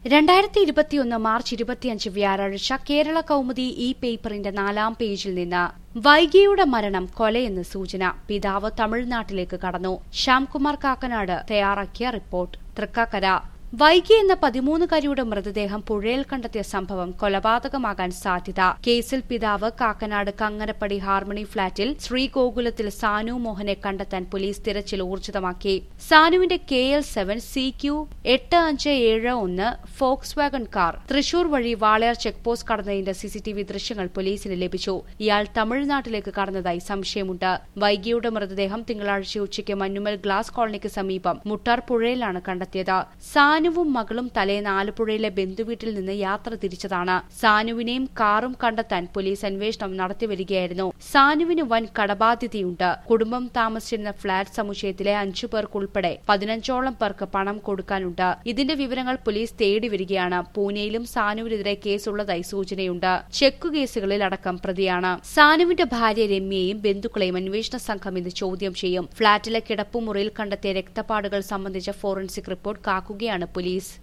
രണ്ടായിരത്തി ഇരുപത്തിയൊന്ന് മാർച്ച് ഇരുപത്തിയഞ്ച് വ്യാഴാഴ്ച കേരള കൗമുദി ഇ പേപ്പറിന്റെ നാലാം പേജിൽ നിന്ന് വൈകിയുടെ മരണം കൊലയെന്ന് സൂചന പിതാവ് തമിഴ്നാട്ടിലേക്ക് കടന്നു ശ്യാംകുമാർ കാക്കനാട് തയ്യാറാക്കിയ റിപ്പോർട്ട് തൃക്കാക്കര വൈകി എന്ന പതിമൂന്നുകാരിയുടെ മൃതദേഹം പുഴയിൽ കണ്ടെത്തിയ സംഭവം കൊലപാതകമാകാൻ സാധ്യത കേസിൽ പിതാവ് കാക്കനാട് കങ്ങരപ്പടി ഹാർമണി ഫ്ളാറ്റിൽ ശ്രീഗോകുലത്തിൽ സാനു മോഹനെ കണ്ടെത്താൻ പോലീസ് തിരച്ചിൽ ഊർജിതമാക്കി സാനുവിന്റെ K L seven C Q എട്ട് അഞ്ച് ഏഴ് ഒന്ന് ഫോക്സ് വാഗൺ കാർ തൃശൂർ വഴി വാളയാർ ചെക്ക് പോസ്റ്റ് കടന്നതിന്റെ സിസിടിവി ദൃശ്യങ്ങൾ പോലീസിന് ലഭിച്ചു ഇയാൾ തമിഴ്നാട്ടിലേക്ക് കടന്നതായി സംശയമുണ്ട് വൈകിയുടെ മൃതദേഹം തിങ്കളാഴ്ച ഉച്ചയ്ക്ക് മഞ്ഞുമൽ ഗ്ലാസ് കോളനിക്ക് സമീപം മുട്ടാർ പുഴയിലാണ് കണ്ടെത്തിയത് സാനുവും മകളും തലേന്ന് ആലപ്പുഴയിലെ ബന്ധുവീട്ടിൽ നിന്ന് യാത്ര തിരിച്ചതാണ് സാനുവിനെയും കാറും കണ്ടെത്താൻ പോലീസ് അന്വേഷണം നടത്തിവരികയായിരുന്നു സാനുവിന് വൻ കടബാധ്യതയുണ്ട് കുടുംബം താമസിച്ചിരുന്ന ഫ്ളാറ്റ് സമുച്ചയത്തിലെ അഞ്ചു പേർക്കുൾപ്പെടെ പതിനഞ്ചോളം പേർക്ക് പണം കൊടുക്കാനുണ്ട് ഇതിന്റെ വിവരങ്ങൾ പോലീസ് തേടി വരികയാണ് പൂനെയിലും സാനുവിനെതിരെ കേസുള്ളതായി സൂചനയുണ്ട് ചെക്കു കേസുകളിൽ അടക്കം പ്രതിയാണ് സാനുവിന്റെ ഭാര്യ രമ്യയെയും ബന്ധുക്കളെയും അന്വേഷണ സംഘം ഇന്ന് ചോദ്യം ചെയ്യും ഫ്ളാറ്റിലെ കിടപ്പുമുറിയിൽ കണ്ടെത്തിയ രക്തപ്പാടുകൾ സംബന്ധിച്ച ഫോറൻസിക് റിപ്പോർട്ട് കാക്കുകയാണ് പോലീസ്